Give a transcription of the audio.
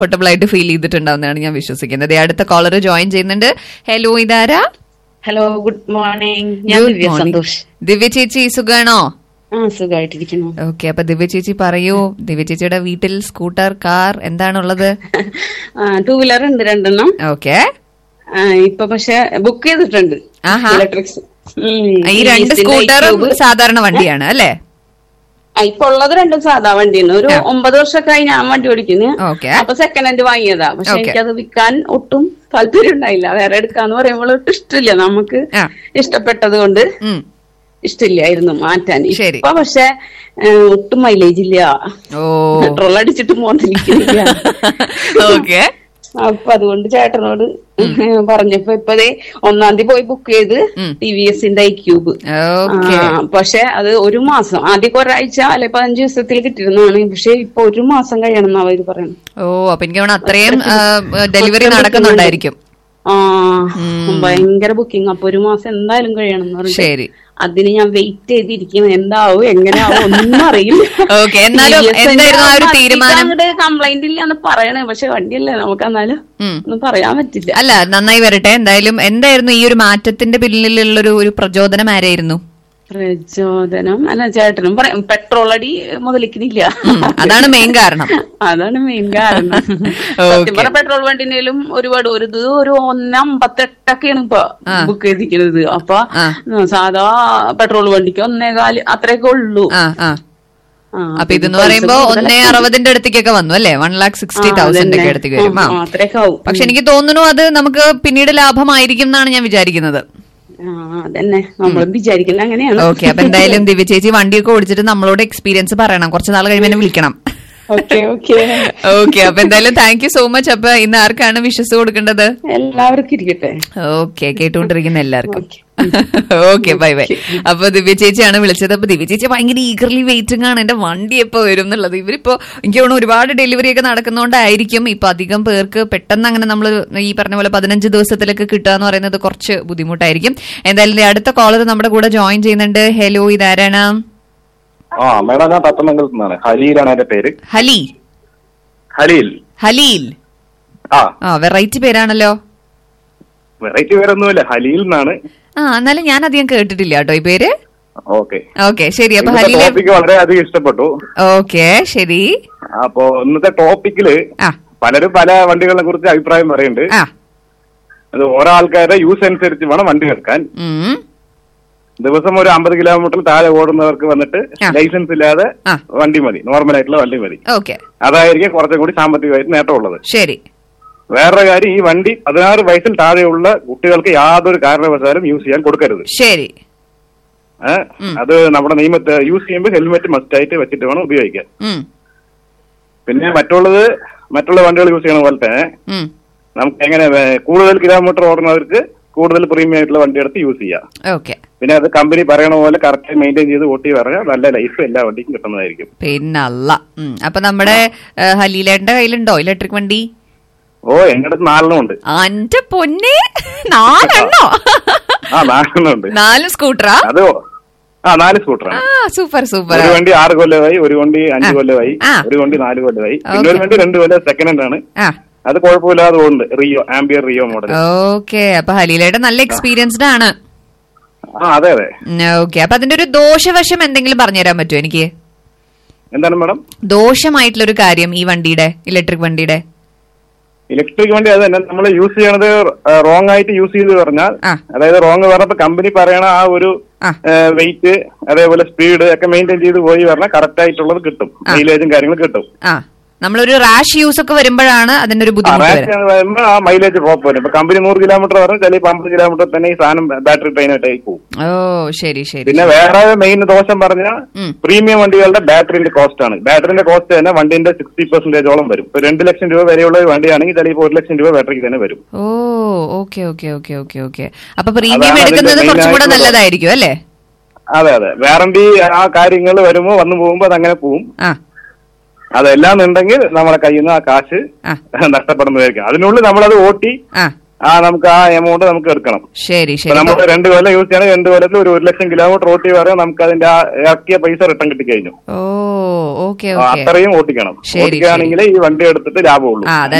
Comfortable ആയിട്ട് feel ചെയ്തിട്ടുണ്ടാവുന്നതാണ് ഞാൻ വിശ്വസിക്കുന്നത് ദേ അടുത്ത കോളർ ജോയിൻ ചെയ്യുന്നുണ്ട് ഹലോ ഇതാരാ ഹലോ ഗുഡ് മോർണിംഗ് ഞാൻ Good ദിവ്യ morning. സന്തോഷ് ദിവ്യ ചേച്ചി സുഖാണോ ആ സുഖമായിട്ടിരിക്കുന്നു ഓക്കെ അപ്പൊ ദിവ്യ ചേച്ചി പറയൂ ദിവ്യ ചേച്ചിയുടെ വീട്ടിൽ സ്കൂട്ടർ കാർ എന്താണുള്ളത് ടൂ വീലർ ഉണ്ട് രണ്ടെണ്ണം ഓക്കെ ആ, ഇപ്പൊ പക്ഷെ ബുക്ക് ചെയ്തിട്ടുണ്ട് ആഹാ. ഇലക്ട്രിക്സ് ഈ രണ്ട് സ്കൂട്ടറും സാധാരണ വണ്ടിയാണ് അല്ലേ ഇപ്പൊ ഉള്ളത് രണ്ടും സാധാ വണ്ടിയാണ് ഒരു ഒമ്പത് വർഷമൊക്കെ ഞാൻ വണ്ടി ഓടിക്കുന്നു ഓക്കെ അപ്പൊ സെക്കൻഡ് ഹാൻഡ് വാങ്ങിയതാ പക്ഷെ Okay. എനിക്കത് വിൽക്കാൻ ഒട്ടും താല്പര്യം ഉണ്ടായില്ല വേറെ എടുക്കാന്ന് പറയുമ്പോൾ ഒട്ടും ഇഷ്ടമില്ല നമുക്ക് ആ. ഇഷ്ടപ്പെട്ടത് കൊണ്ട് ഉം. ഇഷ്ടമില്ലായിരുന്നു മാറ്റാൻ ശരി. ഇപ്പൊ പക്ഷെ ഒട്ടും മൈലേജ് ഇല്ല ഓ പെട്രോൾ അടിച്ചിട്ട് മോന്നിരിക്കുന്നില്ല ഓക്കെ അപ്പൊ അതുകൊണ്ട് ചേട്ടനോട് പറഞ്ഞപ്പോ ഇപ്പതേ ഒന്നാം തീയതി പോയി ബുക്ക് ചെയ്ത് ഉം. ടി വി എസിന്റെ ഐ ക്യൂബ് ഓക്കെ പക്ഷെ അത് ഒരു മാസം ആദ്യമൊക്കെ ഒരാഴ്ച അല്ലെ പതിനഞ്ച് ദിവസത്തിൽ കിട്ടിയിരുന്നതാണ് പക്ഷെ ഇപ്പൊ ഒരു മാസം കഴിയണം എന്ന് അവര് പറയുന്നു ഓ അപ്പൊ എനിക്ക് തോന്നുന്നു അത്രയും ഡെലിവറി നടക്കുന്നുണ്ടായിരിക്കും ആ ഭയങ്കര ബുക്കിംഗ് അപ്പൊ ഒരു മാസം എന്തായാലും കഴിയണം എന്ന് പറഞ്ഞു ശരി അതിന് ഞാൻ വെയിറ്റ് ചെയ്തിരിക്കും എന്താവും എങ്ങനെയാവും ഒന്നും അറിയില്ല ഓക്കെ എന്നാലും എന്തായിരുന്നു ആ ഒരു തീരുമാനം കംപ്ലൈന്റ് ഇല്ലാന്ന് പറയണേ പക്ഷെ വണ്ടിയല്ലേ നമുക്ക് എന്നാലും ഉം. ഒന്നും പറയാൻ പറ്റില്ല അല്ല നന്നായി വരട്ടെ എന്തായാലും എന്തായിരുന്നു ഈ ഒരു മാറ്റത്തിന്റെ പിന്നിലുള്ള ഒരു ഒരു പ്രചോദനം ആരായിരുന്നു പ്രചോദനം അല്ല ചേട്ടനും പറയും പെട്രോൾ അടി മുതലിക്കുന്നില്ല ഉം, അതാണ് മെയിൻ കാരണം അതാണ് മെയിൻ കാരണം സത്യം പറഞ്ഞ പെട്രോൾ വണ്ടിനേലും ഒരുപാട് ഒരു ഇത് ഒരു ഒന്നമ്പത്തെട്ടൊക്കെയാണ് ഇപ്പൊ ബുക്ക് ചെയ്തിരിക്കുന്നത് അപ്പൊ ആ. സാധാ പെട്രോൾ വണ്ടിക്ക് ഒന്നേകാല് അത്രയൊക്കെ ഉള്ളൂ ആ ആ ആ, അപ്പൊ ഇതെന്ന് പൈസ പറയുമ്പോ കൂടുതലാ. ഒന്നേ അറുപതിന്റെ അടുത്തേക്കൊക്കെ വന്നു അല്ലേ വൺ ലാക്ക് സിക്സ്റ്റി ആ, തൗസൻഡ് അതന്നെ. ഒക്കെ അടുത്തേക്ക് വരും ആ ആ, അത്രയൊക്കെ ആവും പക്ഷെ എനിക്ക് തോന്നുന്നു അത് നമുക്ക് പിന്നീട് ലാഭമായിരിക്കും എന്നാണ് ഞാൻ വിചാരിക്കുന്നത് ആ അതന്നെ നമ്മളും വിചാരിക്കുന്നത് അങ്ങനെയാണ് ഓക്കെ അപ്പൊ എന്തായാലും ദിവ്യ ചേച്ചി വണ്ടിയൊക്കെ ഓടിച്ചിട്ട് നമ്മളോട് എക്സ്പീരിയൻസ് പറയണം കുറച്ച് നാൾ കഴിയുമ്പോൾ എന്നെ വിളിക്കണം ഓക്കെ ഓക്കെ ഓക്കെ അപ്പൊ എന്തായാലും താങ്ക് യു സോ മച്ച് അപ്പൊ ഇന്ന് ആർക്കാണ് വിശ്വസ് കൊടുക്കേണ്ടത് എല്ലാവർക്കും ഇരിക്കട്ടെ ഓക്കെ കേട്ടുകൊണ്ടിരിക്കുന്ന എല്ലാവർക്കും ഓക്കെ. ഓക്കെ ബൈ ബൈ അപ്പൊ ദിവ്യ ചേച്ചിയാണ് വിളിച്ചത് അപ്പൊ ദിവ്യ ചേച്ചി ഭയങ്കര ഈഗർലി വെയിറ്റിംഗ് ആണ് എന്റെ വണ്ടി എപ്പോ വരും എന്നുള്ളത് ഇവരിപ്പോ എനിക്ക് തോന്നുന്നു ഒരുപാട് ഡെലിവറി ഒക്കെ നടക്കുന്നതുകൊണ്ടായിരിക്കും ഇപ്പൊ അധികം പേർക്ക് പെട്ടെന്ന് അങ്ങനെ നമ്മൾ ഈ പറഞ്ഞ പോലെ പതിനഞ്ച് ദിവസത്തിലൊക്കെ കിട്ടുക എന്ന് പറയുന്നത് കുറച്ച് ബുദ്ധിമുട്ടായിരിക്കും എന്തായാലും ദേ അടുത്ത കോളർ നമ്മുടെ കൂടെ ജോയിൻ ചെയ്യുന്നുണ്ട് ഹലോ ഇതാരാണ് ആ മേഡം ഞാൻ തത്തമംഗലത്ത് നിന്നാണ് ഹലീലാണ് എന്റെ പേര് ഹലി ഹലീൽ ഹലീൽ ആ ആ വെറൈറ്റി പേരാണല്ലോ വെറൈറ്റി പേരൊന്നുമില്ല ഹലീൽ എന്നാണ് ആ എന്നാലും ഞാൻ അധികം കേട്ടിട്ടില്ല കേട്ടോ ഈ പേര് ഓക്കെ ഓക്കെ ശരി അപ്പൊ ഹലീലെ ടോപ്പിക്ക് വളരെയധികം ഇഷ്ടപ്പെട്ടു ഓക്കെ ശരി അപ്പോ ഇന്നത്തെ ടോപ്പിക്കില് ആ പലരും പല വണ്ടികളെ കുറിച്ച് അഭിപ്രായം പറയുന്നുണ്ട് ആ അത് ഓരോ ആൾക്കാരുടെ യൂസ് അനുസരിച്ച് വേണം വണ്ടി എടുക്കാൻ ഉം. ദിവസം ഒരു അമ്പത് കിലോമീറ്റർ താഴെ ഓടുന്നവർക്ക് വന്നിട്ട് ആ. ലൈസൻസ് ഇല്ലാതെ ആ. വണ്ടി മതി നോർമൽ ആയിട്ടുള്ള വണ്ടി മതി ഓക്കെ അതായിരിക്കും കുറച്ചും കൂടി സാമ്പത്തികമായിട്ട് നേട്ടമുള്ളത് ശരി വേറൊരു കാര്യം ഈ വണ്ടി പതിനാറ് വയസ്സിൽ താഴെയുള്ള കുട്ടികൾക്ക് യാതൊരു കാരണവശാലും യൂസ് ചെയ്യാൻ കൊടുക്കരുത് ശരി ഏ? അത് നമ്മുടെ നിയമത്തെ യൂസ് ചെയ്യുമ്പോൾ ഹെൽമെറ്റ് മസ്റ്റ് ആയിട്ട് വെച്ചിട്ട് വേണം ഉപയോഗിക്കാൻ ഉം. പിന്നെ മറ്റുള്ളത് മറ്റുള്ള വണ്ടികൾ യൂസ് ചെയ്യണ പോലെ തന്നെ ഉം. നമുക്ക് എങ്ങനെ വേ- കൂടുതൽ കിലോമീറ്റർ ഓടുന്നവർക്ക് കൂടുതൽ പ്രീമിയം ആയിട്ടുള്ള വണ്ടി എടുത്ത് യൂസ് ചെയ്യാം ഓക്കെ പിന്നെ അത് കമ്പനി പറയണ പോലെ കറക്റ്റ് മെയിൻറ്റെയിൻ ചെയ്ത് ഓട്ടി പറഞ്ഞാൽ നല്ല ലൈഫ് എല്ലാ വണ്ടിക്കും കിട്ടുന്നതായിരിക്കും പിന്നല്ല ഉം. അപ്പൊ നമ്മുടെ ഏ, ഹലീലേട്ടന്റെ കയ്യിലുണ്ടോ ഇലക്ട്രിക് വണ്ടി ഓ എന്റെ അടുത്ത് നാലെണ്ണം ഉണ്ട് അന്റെ പൊന്നെ നാലെണ്ണോ ആ നാലെണ്ണം ഉണ്ട് നാല് സ്കൂട്ടറാ അത് ആ നാല് സ്കൂട്ടറാണ് ആ സൂപ്പർ സൂപ്പർ ഒരു വണ്ടി ആറ് കൊല്ലമായി ഒരു വണ്ടി അഞ്ച് ആ. കൊല്ലമായി ആ. ഒരു വണ്ടി നാല് കൊല്ലമായി പിന്നെ ഒരു Okay. വണ്ടി രണ്ട് കൊല്ലം സെക്കൻഡ് ഹാൻഡ് ആണ് ആ അത് കുഴപ്പമില്ലാതെ പോകുന്നുണ്ട് Reo Ampere Reo model okay അപ്പൊ ഹലീലേട്ടൻ നല്ല എക്സ്പീരിയൻസ്ഡ് ആണ് ആ അതെ അതെ ഓക്കെ അപ്പൊ അതിന്റെ ഒരു ദോഷവശം എന്തെങ്കിലും പറഞ്ഞുതരാൻ പറ്റുമോ എനിക്ക് എന്താണ് മാഡം ദോഷമായിട്ടുള്ള ഒരു കാര്യം ഈ വണ്ടിയുടെ ഇലക്ട്രിക് വണ്ടിയുടെ ഇലക്ട്രിക് വണ്ടി അത് തന്നെ നമ്മൾ യൂസ് ചെയ്യണത് റോങ് ആയിട്ട് യൂസ് ചെയ്ത് പറഞ്ഞാൽ ആ. അതായത് റോങ് പറഞ്ഞപ്പോ കമ്പനി പറയണ ആ ഒരു ആ. വെയിറ്റ് അതേപോലെ സ്പീഡ് ഒക്കെ മെയിൻറ്റെയിൻ ചെയ്ത് പോയി പറഞ്ഞാൽ കറക്റ്റ് ആയിട്ടുള്ളത് കിട്ടും ആ. മൈലേജും കാര്യങ്ങളും കിട്ടും ആ നമ്മളൊരു റാഷ് യൂസ് ഒക്കെ വരുമ്പോഴാണ് അതിന്റെ ഒരു ബുദ്ധിമുട്ട് വരുന്നത് വരുമ്പോൾ ആ മൈലേജ് ഡ്രോപ്പ് വരും ഇപ്പൊ കമ്പനി നൂറ് കിലോമീറ്റർ പറഞ്ഞാൽ ചിലപ്പോൾ അമ്പത് കിലോമീറ്റർ തന്നെ ഈ സാധനം ബാറ്ററി ട്രെയിനായിട്ടായി പോകും ഓ ശരി ശരി പിന്നെ വേറെ മെയിൻ ദോഷം പറഞ്ഞാൽ ഉം. പ്രീമിയം വണ്ടികളുടെ ബാറ്ററിന്റെ കോസ്റ്റ് ആണ് ബാറ്ററിന്റെ കോസ്റ്റ് തന്നെ വണ്ടിന്റെ സിക്സ്റ്റി പെർസെന്റേജോളം വരും ഇപ്പൊ രണ്ട് ലക്ഷം രൂപ വരെയുള്ള ഒരു വണ്ടിയാണെങ്കിൽ ചിലപ്പോൾ ഒരു ലക്ഷം രൂപ ബാറ്ററിക്ക് തന്നെ വരും ഓ okay okay okay okay okay അപ്പൊ പ്രീമിയം അതാണ് എടുക്കുന്നത് അതിന്റെ കുറച്ചും കൂടെ main ആയിട്ടുള്ള- നല്ലതായിരിക്കും അല്ലേ അതെ അതെ വാറണ്ടി ആ കാര്യങ്ങൾ വരുമ്പോൾ വന്നു പോകുമ്പോൾ അതങ്ങനെ പോവും ആ അതെല്ലാം ഉണ്ടെങ്കിൽ നമ്മുടെ കയ്യിൽ നിന്ന് ആ കാശ് ആ. നഷ്ടപ്പെടുന്നതായിരിക്കും അതിനുള്ളിൽ നമ്മളത് ഓട്ടി ആ ആ നമുക്ക് ആ എമൗണ്ട് നമുക്ക് എടുക്കണം ശരി ഇപ്പൊ ശരി നമ്മൾ രണ്ട് കൊല്ലം യൂസ് ചെയ്യണമെങ്കിൽ രണ്ട് കൊല്ലത്തിൽ ഒരു ഒരു ലക്ഷം കിലോമീറ്റർ ഓട്ടി വരെ നമുക്ക് അതിന്റെ ആ ഇറക്കിയ പൈസ റിട്ടേൺ കിട്ടിക്കഴിഞ്ഞു ഓ ഓക്കെ ആ, ഓക്കെ അത്രയും ഓട്ടിക്കണം ശരി, ഓട്ടിക്കുകയാണെങ്കിൽ ഈ വണ്ടി എടുത്തിട്ട് ലാഭമുള്ളൂ ആ അതെ